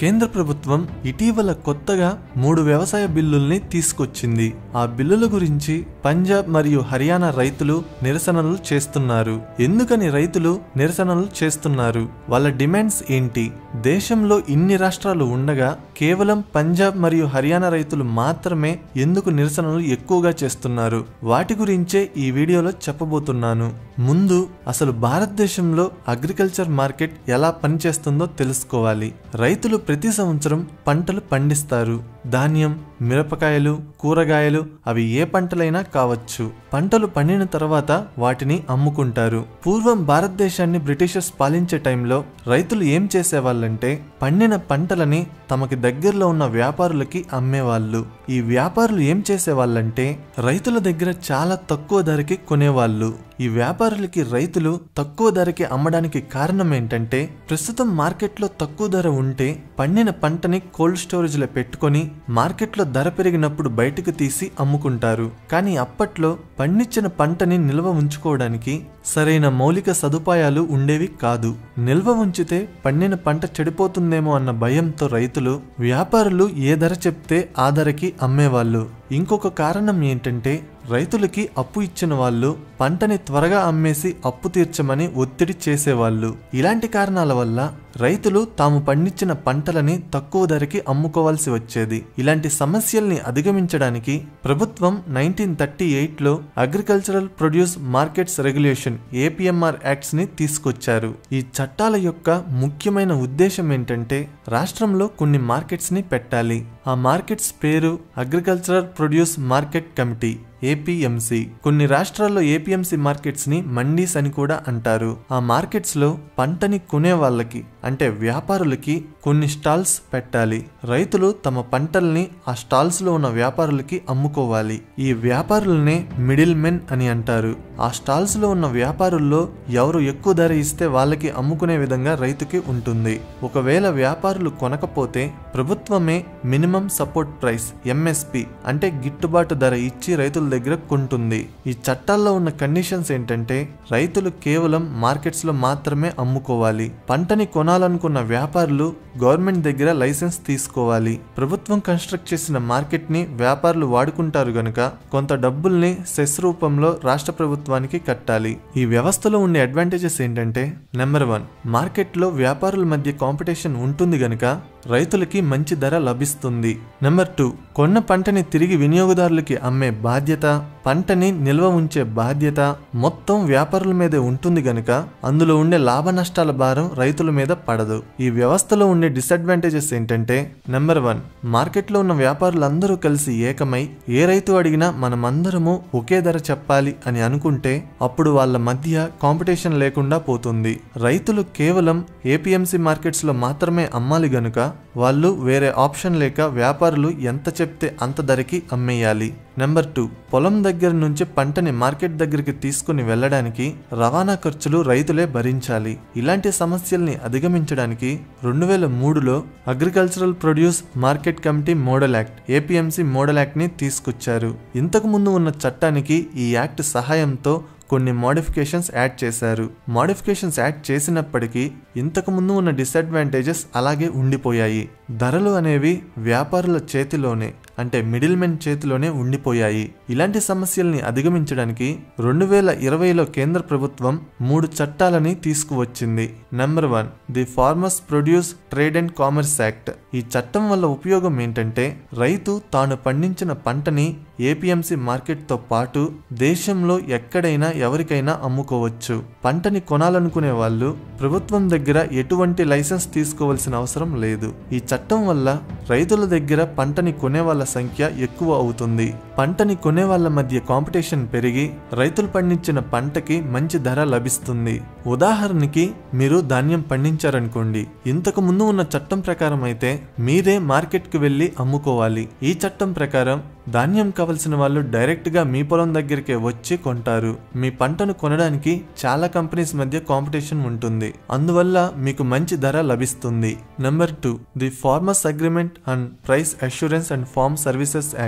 కేంద్ర ప్రభుత్వం ఇటీవల కొత్తగా మూడు వ్యవసాయ బిల్లుల్ని తీసుకొచ్చింది ఆ బిల్లుల గురించి పంజాబ్ మరియు హర్యానా రైతులు నిరసనలు చేస్తున్నారు ఎందుకని రైతులు నిరసనలు చేస్తున్నారు వాళ్ళ డిమాండ్స్ ఏంటి దేశంలో ఇన్ని రాష్ట్రాలు ఉండగా కేవలం పంజాబ్ మరియు హర్యానా రైతులు మాత్రమే ఎందుకు నిరసనలు ఎక్కువగా చేస్తున్నారు వాటి గురించే ఈ వీడియోలో చెప్పబోతున్నాను ముందు అసలు భారతదేశంలో అగ్రికల్చర్ మార్కెట్ ఎలా పనిచేస్తుందో తెలుసుకోవాలి రైతులు ప్రతి సంవత్సరం పంటలు పండిస్తారు ధాన్యం మిరపకాయలు కూరగాయలు అవి ఏ పంటలైనా కావచ్చు పంటలు పండిన తర్వాత వాటిని అమ్ముకుంటారు పూర్వం భారతదేశాన్ని బ్రిటిషర్స్ పాలించే టైంలో రైతులు ఏం చేసేవాళ్ళంటే పండిన పంటలని తమకి దగ్గరలో ఉన్న వ్యాపారులకి అమ్మేవాళ్ళు ఈ వ్యాపారులు ఏం చేసేవాళ్ళంటే రైతుల దగ్గర చాలా తక్కువ ధరకి కొనేవాళ్ళు ఈ వ్యాపారులకి రైతులు తక్కువ ధరకి అమ్మడానికి కారణం ఏంటంటే ప్రస్తుతం మార్కెట్లో తక్కువ ధర ఉంటే పండిన పంటని కోల్డ్ స్టోరేజ్లో పెట్టుకొని మార్కెట్లో ధర పెరిగినప్పుడు బయటకు తీసి అమ్ముకుంటారు కానీ అప్పట్లో పండించిన పంటని నిల్వ ఉంచుకోవడానికి సరైన మౌలిక సదుపాయాలు ఉండేవి కాదు నిల్వ ఉంచితే పండిన పంట చెడిపోతుందేమో అన్న భయంతో రైతులు వ్యాపారులు ఏ ధర చెప్తే ఆ ధరకి అమ్మేవాళ్ళు ఇంకొక కారణం ఏంటంటే రైతులకి అప్పు ఇచ్చిన వాళ్ళు పంటని త్వరగా అమ్మేసి అప్పు తీర్చమని ఒత్తిడి చేసేవాళ్ళు ఇలాంటి కారణాల వల్ల రైతులు తాము పండించిన పంటలని తక్కువ ధరకి అమ్ముకోవాల్సి వచ్చేది ఇలాంటి సమస్యల్ని అధిగమించడానికి ప్రభుత్వం నైన్టీన్ థర్టీ ఎయిట్లో agricultural produce markets regulation APMR acts ని తీసుకొచ్చారు ఈ చట్టాల యొక్క ముఖ్యమైన ఉద్దేశం ఏంటంటే రాష్ట్రంలో కొన్ని మార్కెట్స్ ని పెట్టాలి ఆ మార్కెట్స్ పేరు agricultural produce market committee APMC కొన్ని రాష్ట్రాల్లో ఏపీఎంసి మార్కెట్స్ ని మండీస్ అని కూడా అంటారు ఆ మార్కెట్స్ లో పంటని కొనే వాళ్ళకి అంటే వ్యాపారులకి కొన్ని స్టాల్స్ పెట్టాలి రైతులు తమ పంటల్ని ఆ స్టాల్స్ లో ఉన్న వ్యాపారులకి అమ్ముకోవాలి ఈ వ్యాపారులనే మిడిల్ మెన్ అని అంటారు ఆ స్టాల్స్ లో ఉన్న వ్యాపారుల్లో ఎవరు ఎక్కువ ధర ఇస్తే వాళ్ళకి అమ్ముకునే విధంగా రైతుకి ఉంటుంది ఒకవేళ వ్యాపారులు కొనకపోతే ప్రభుత్వమే మినిమం సపోర్ట్ ప్రైస్ ఎంఎస్పి అంటే గిట్టుబాటు ధర ఇచ్చి రైతుల దగ్గర కొంటుంది ఈ చట్టాల్లో ఉన్న కండిషన్స్ ఏంటంటే రైతులు కేవలం మార్కెట్స్ లో మాత్రమే అమ్ముకోవాలి పంటని కొనాలనుకున్న వ్యాపారులు గవర్నమెంట్ దగ్గర లైసెన్స్ తీసుకోవాలి ప్రభుత్వం కన్స్ట్రక్ట్ చేసిన మార్కెట్ ని వ్యాపారులు వాడుకుంటారు గనుక కొంత డబ్బుల్ని సెస్ రూపంలో రాష్ట్ర ప్రభుత్వానికి కట్టాలి ఈ వ్యవస్థలో ఉండే అడ్వాంటేజెస్ ఏంటంటే నెంబర్ వన్ మార్కెట్లో వ్యాపారుల మధ్య కాంపిటీషన్ ఉంటుంది గనుక రైతులకి మంచి ధర లభిస్తుంది నెంబర్ టూ కొన్న పంటని తిరిగి వినియోగదారులకి అమ్మే బాధ్యత పంటని నిల్వ ఉంచే బాధ్యత మొత్తం వ్యాపారుల మీదే ఉంటుంది గనుక అందులో ఉండే లాభ నష్టాల భారం రైతుల మీద పడదు ఈ వ్యవస్థలో ఉండే డిసడ్వాంటేజెస్ ఏంటంటే నెంబర్ వన్ మార్కెట్లో ఉన్న వ్యాపారులందరూ కలిసి ఏకమై ఏ రైతు అడిగినా మనమందరము ఒకే ధర చెప్పాలి అని అనుకుంటే అప్పుడు వాళ్ళ మధ్య కాంపిటీషన్ లేకుండా పోతుంది రైతులు కేవలం ఏపీఎంసీ మార్కెట్స్ లో మాత్రమే అమ్మాలి గనుక వాళ్ళు వేరే ఆప్షన్ లేక వ్యాపారులు ఎంత చెప్తే అంత ధరకి అమ్మేయాలి నెంబర్ టూ పొలం దగ్గర నుంచి పంటని మార్కెట్ దగ్గరికి తీసుకుని వెళ్ళడానికి రవాణా ఖర్చులు రైతులే భరించాలి ఇలాంటి సమస్యల్ని అధిగమించడానికి రెండు వేల మూడులో agricultural produce market committee model act APMC model act ని తీసుకొచ్చారు ఇంతకు ముందు ఉన్న చట్టానికి ఈ యాక్ట్ సహాయంతో కొన్ని మోడిఫికేషన్స్ యాడ్ చేశారు మోడిఫికేషన్స్ యాడ్ చేసినప్పటికీ ఇంతకు ముందు ఉన్న డిసడ్వాంటేజెస్ అలాగే ఉండిపోయాయి ధరలు అనేవి వ్యాపారుల చేతిలోనే అంటే మిడిల్ మెన్ చేతిలోనే ఉండిపోయాయి ఇలాంటి సమస్యల్ని అధిగమించడానికి రెండు వేల ఇరవైలో కేంద్ర ప్రభుత్వం మూడు చట్టాలని తీసుకువచ్చింది number one the farmers produce trade and commerce act ఈ చట్టం వల్ల ఉపయోగం ఏంటంటే రైతు తాను పండించిన పంటని ఏపీఎంసీ మార్కెట్తో పాటు దేశంలో ఎక్కడైనా ఎవరికైనా అమ్ముకోవచ్చు పంటని కొనాలనుకునే వాళ్ళు ప్రభుత్వం దగ్గర ఎటువంటి లైసెన్స్ తీసుకోవాల్సిన అవసరం లేదు ఈ చట్టం వల్ల రైతుల దగ్గర పంటని కొనే వాళ్ళ సంఖ్య ఎక్కువ అవుతుంది పంటని కొనే వాళ్ళ మధ్య కాంపిటీషన్ పెరిగి రైతులు పండించిన పంటకి మంచి ధర లభిస్తుంది ఉదాహరణకి మీరు ధాన్యం పండించారనుకోండి ఇంతకు ముందు ఉన్న చట్టం ప్రకారం అయితే మీరే మార్కెట్కి వెళ్ళి అమ్ముకోవాలి ఈ చట్టం ప్రకారం ధాన్యం కావలసిన వాళ్ళు డైరెక్ట్ గా మీ పొలం దగ్గరికే వచ్చి కొంటారు మీ పంటను కొనడానికి చాలా కంపెనీస్ మధ్య కాంపిటీషన్ ఉంటుంది అందువల్ల మీకు మంచి ధర లభిస్తుంది number two the farmers agreement and price assurance and farm services act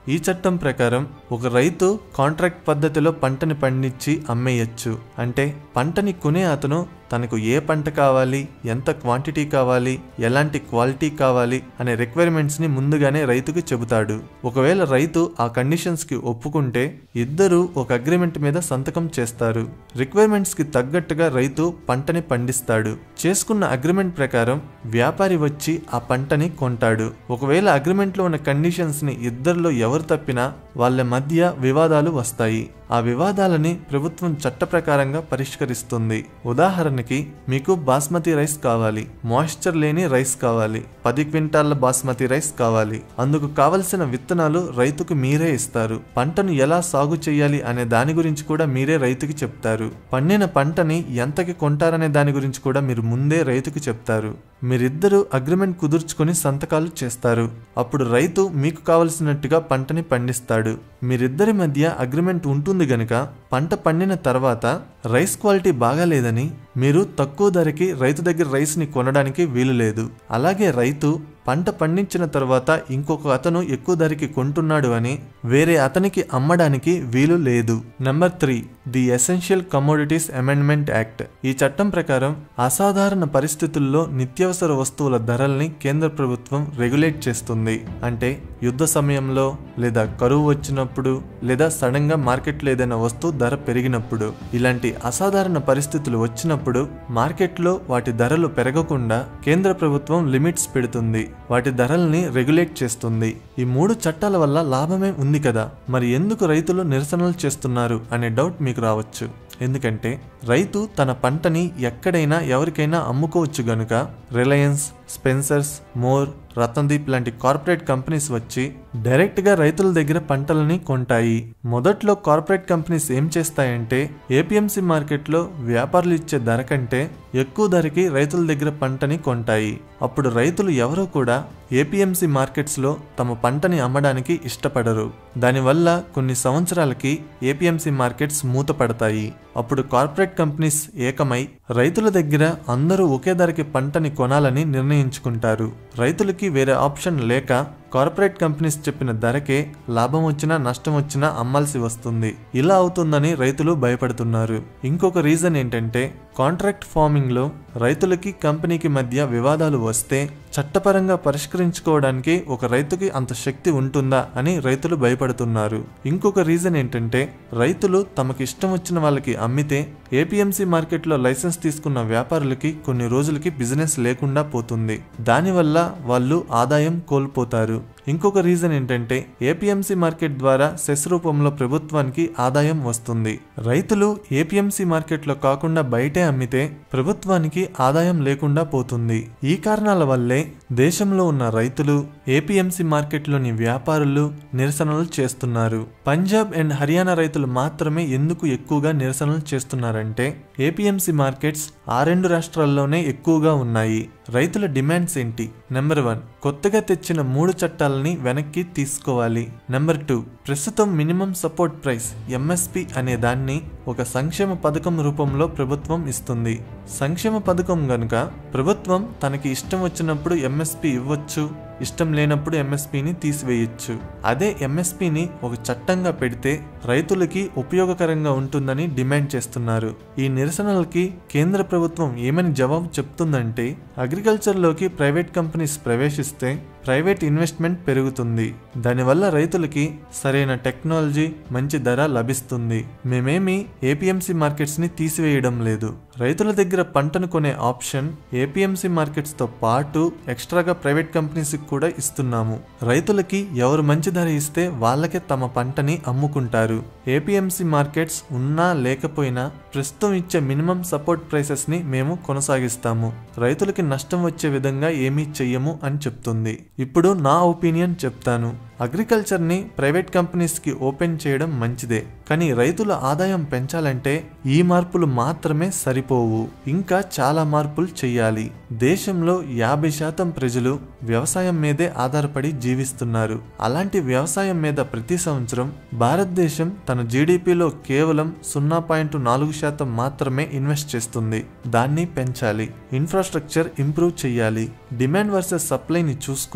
ఈ చట్టం ప్రకారం ఒక రైతు కాంట్రాక్ట్ పద్ధతిలో పంటని పండించి అమ్మేయచ్చు అంటే పంటని కొనే అతను తనకు ఏ పంట కావాలి ఎంత క్వాంటిటీ కావాలి ఎలాంటి క్వాలిటీ కావాలి అనే రిక్వైర్మెంట్స్ ని ముందుగానే రైతుకు చెబుతాడు ఒకవేళ రైతు ఆ కండిషన్స్ కి ఒప్పుకుంటే ఇద్దరు ఒక అగ్రిమెంట్ మీద సంతకం చేస్తారు రిక్వైర్మెంట్స్ కి తగ్గట్టుగా రైతు పంటని పండిస్తాడు చేసుకున్న అగ్రిమెంట్ ప్రకారం వ్యాపారి వచ్చి ఆ పంటని కొంటాడు ఒకవేళ అగ్రిమెంట్ లో ఉన్న కండిషన్స్ ని ఇద్దరిలో ఎవరు తప్పినా వాళ్ళ మధ్య వివాదాలు వస్తాయి ఆ వివాదాలని ప్రభుత్వం చట్ట ప్రకారంగా పరిష్కరిస్తుంది ఉదాహరణకి మీకు బాస్మతి రైస్ కావాలి మాయిశ్చర్ లేని రైస్ కావాలి పది క్వింటాళ్ల బాస్మతి రైస్ కావాలి అందుకు కావలసిన విత్తనాలు రైతుకు మీరే ఇస్తారు పంటను ఎలా సాగు చేయాలి అనే దాని గురించి కూడా మీరే రైతుకి చెప్తారు పండిన పంటని ఎంతకి కొంటారనే దాని గురించి కూడా మీరు ముందే రైతుకు చెప్తారు మీరిద్దరూ అగ్రిమెంట్ కుదుర్చుకొని సంతకాలు చేస్తారు అప్పుడు రైతు మీకు కావలసినట్టుగా పంటని పండిస్తాడు మీరిద్దరి మధ్య అగ్రిమెంట్ ఉంటుంది గనుక పంట పండిన తర్వాత రైస్ క్వాలిటీ బాగాలేదని మీరు తక్కువ ధరకి రైతు దగ్గర రైస్ని కొనడానికి వీలు లేదు అలాగే రైతు పంట పండించిన తర్వాత ఇంకొక అతను ఎక్కువ ధరకి కొంటున్నాడు అని వేరే అతనికి అమ్మడానికి వీలు లేదు number three the essential commodities amendment act ఈ చట్టం ప్రకారం అసాధారణ పరిస్థితుల్లో నిత్యావసర వస్తువుల ధరల్ని కేంద్ర ప్రభుత్వం రెగ్యులేట్ చేస్తుంది అంటే యుద్ధ సమయంలో లేదా కరువు వచ్చినప్పుడు లేదా సడన్ గా మార్కెట్లో ఏదైనా వస్తువు ధర పెరిగినప్పుడు ఇలాంటి అసాధారణ పరిస్థితులు వచ్చినప్పుడు మార్కెట్లో వాటి ధరలు పెరగకుండా కేంద్ర ప్రభుత్వం లిమిట్స్ పెడుతుంది వాటి ధరల్ని రెగ్యులేట్ చేస్తుంది ఈ మూడు చట్టాల వల్ల లాభమే ఉంది కదా మరి ఎందుకు రైతులు నిరసనలు చేస్తున్నారు అనే డౌట్ మీకు రావచ్చు ఎందుకంటే రైతు తన పంటని ఎక్కడైనా ఎవరికైనా అమ్ముకోవచ్చు గనుక రిలయన్స్ స్పెన్సర్స్ మోర్ రతన్దీప్ లాంటి కార్పొరేట్ కంపెనీస్ వచ్చి డైరెక్ట్గా రైతుల దగ్గర పంటలని కొంటాయి మొదట్లో కార్పొరేట్ కంపెనీస్ ఏం చేస్తాయంటే ఏపీఎంసీ మార్కెట్లో వ్యాపారులు ఇచ్చే ధర కంటే ఎక్కువ ధరకి రైతుల దగ్గర పంటని కొంటాయి అప్పుడు రైతులు ఎవరూ కూడా ఏపీఎంసీ మార్కెట్స్లో తమ పంటని అమ్మడానికి ఇష్టపడరు దానివల్ల కొన్ని సంవత్సరాలకి ఏపీఎంసీ మార్కెట్స్ మూతపడతాయి అప్పుడు కార్పొరేట్ కంపెనీస్ ఏకమై రైతుల దగ్గర అందరూ ఒకే ధరకి పంటని కొనాలని నిర్ణయించుకుంటారు రైతులకి వేరే ఆప్షన్ లేక కార్పొరేట్ కంపెనీస్ చెప్పిన ధరకే లాభం వచ్చినా నష్టం వచ్చినా అమ్మాల్సి వస్తుంది ఇలా అవుతుందని రైతులు భయపడుతున్నారు ఇంకొక రీజన్ ఏంటంటే కాంట్రాక్ట్ ఫార్మింగ్ లో రైతులకి కంపెనీకి మధ్య వివాదాలు వస్తే చట్టపరంగా పరిష్కరించుకోవడానికి ఒక రైతుకి అంత శక్తి ఉంటుందా అని రైతులు భయపడుతున్నారు ఇంకొక రీజన్ ఏంటంటే రైతులు తమకి ఇష్టం వచ్చిన వాళ్ళకి అమ్మితే ఏపీఎంసీ మార్కెట్లో లైసెన్స్ తీసుకున్న వ్యాపారులకి కొన్ని రోజులకి బిజినెస్ లేకుండా పోతుంది దానివల్ల వాళ్ళు ఆదాయం కోల్పోతారు ఇంకొక రీజన్ ఏంటంటే ఏపీఎంసీ మార్కెట్ ద్వారా సెస్ రూపంలో ప్రభుత్వానికి ఆదాయం వస్తుంది రైతులు ఏపీఎంసీ మార్కెట్లో కాకుండా బయటే అమ్మితే ప్రభుత్వానికి ఆదాయం లేకుండా పోతుంది ఈ కారణాల వల్లే దేశంలో ఉన్న రైతులు ఏపీఎంసీ మార్కెట్లోని వ్యాపారులు నిరసనలు చేస్తున్నారు పంజాబ్ అండ్ హర్యానా రైతులు మాత్రమే ఎందుకు ఎక్కువగా నిరసనలు చేస్తున్నారంటే ఏపీఎంసీ మార్కెట్స్ ఆ రెండు రాష్ట్రాల్లోనే ఎక్కువగా ఉన్నాయి రైతుల డిమాండ్స్ ఏంటి నెంబర్ వన్ కొత్తగా తెచ్చిన మూడు చట్టాలని వెనక్కి తీసుకోవాలి నెంబర్ టూ ప్రస్తుతం మినిమం సపోర్ట్ ప్రైస్ ఎంఎస్పి అనే దాన్ని ఒక సంక్షేమ పథకం రూపంలో ప్రభుత్వం ఇస్తుంది సంక్షేమ పథకం గనుక ప్రభుత్వం తనకి ఇష్టం వచ్చినప్పుడు ఎంఎస్పి ఇవ్వచ్చు ఇష్టం లేనప్పుడు ఎంఎస్పిని తీసివేయచ్చు అదే ఎంఎస్పిని ఒక చట్టంగా పెడితే రైతులకి ఉపయోగకరంగా ఉంటుందని డిమాండ్ చేస్తున్నారు ఈ నిరసనలకి కేంద్ర ప్రభుత్వం ఏమని జవాబు చెప్తుందంటే అగ్రికల్చర్లోకి ప్రైవేట్ కంపెనీస్ ప్రవేశిస్తే ప్రైవేట్ ఇన్వెస్ట్మెంట్ పెరుగుతుంది దానివల్ల రైతులకి సరైన టెక్నాలజీ మంచి ధర లభిస్తుంది మేమేమి ఏపీఎంసీ మార్కెట్స్ ని తీసివేయడం లేదు రైతుల దగ్గర పంటను కొనే ఆప్షన్ ఏపీఎంసీ మార్కెట్స్ తో పాటు ఎక్స్ట్రాగా ప్రైవేట్ కంపెనీస్ కూడా ఇస్తున్నాము రైతులకి ఎవరు మంచి ధర ఇస్తే వాళ్ళకే తమ పంటని అమ్ముకుంటారు ఏపీఎంసీ మార్కెట్స్ ఉన్నా లేకపోయినా ప్రస్తుతం ఇచ్చే మినిమం సపోర్ట్ ప్రైసెస్ ని మేము కొనసాగిస్తాము రైతులకి నష్టం వచ్చే విధంగా ఏమీ చెయ్యము అని చెప్తుంది ఇప్పుడు నా ఒపీనియన్ చెప్తాను అగ్రికల్చర్ని ప్రైవేట్ కంపెనీస్కి ఓపెన్ చేయడం మంచిదే కానీ రైతుల ఆదాయం పెంచాలంటే ఈ మార్పులు మాత్రమే సరిపోవు ఇంకా చాలా మార్పులు చేయాలి దేశంలో యాభై శాతం ప్రజలు వ్యవసాయం మీదే ఆధారపడి జీవిస్తున్నారు అలాంటి వ్యవసాయం మీద ప్రతి సంవత్సరం భారతదేశం తన జీడిపిలో కేవలం సున్నా పాయింట్ నాలుగు శాతం మాత్రమే ఇన్వెస్ట్ చేస్తుంది దాన్ని పెంచాలి ఇన్ఫ్రాస్ట్రక్చర్ ఇంప్రూవ్ చేయాలి డిమాండ్ వర్సెస్ సప్లైని చూసుకొని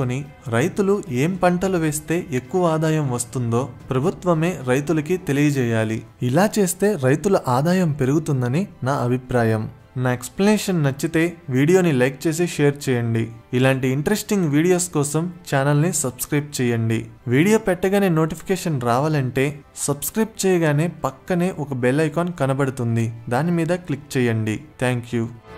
తెలుసుకొని రైతులు ఏం పంటలు వేస్తే ఎక్కువ ఆదాయం వస్తుందో ప్రభుత్వమే రైతులకి తెలియజేయాలి ఇలా చేస్తే రైతుల ఆదాయం పెరుగుతుందని నా అభిప్రాయం నా ఎక్స్ప్లెనేషన్ నచ్చితే వీడియోని లైక్ చేసి షేర్ చేయండి ఇలాంటి ఇంట్రెస్టింగ్ వీడియోస్ కోసం ఛానల్ని సబ్స్క్రైబ్ చేయండి వీడియో పెట్టగానే నోటిఫికేషన్ రావాలంటే సబ్స్క్రైబ్ చేయగానే పక్కనే ఒక బెల్ ఐకాన్ కనబడుతుంది దాని మీద క్లిక్ చేయండి థ్యాంక్ యూ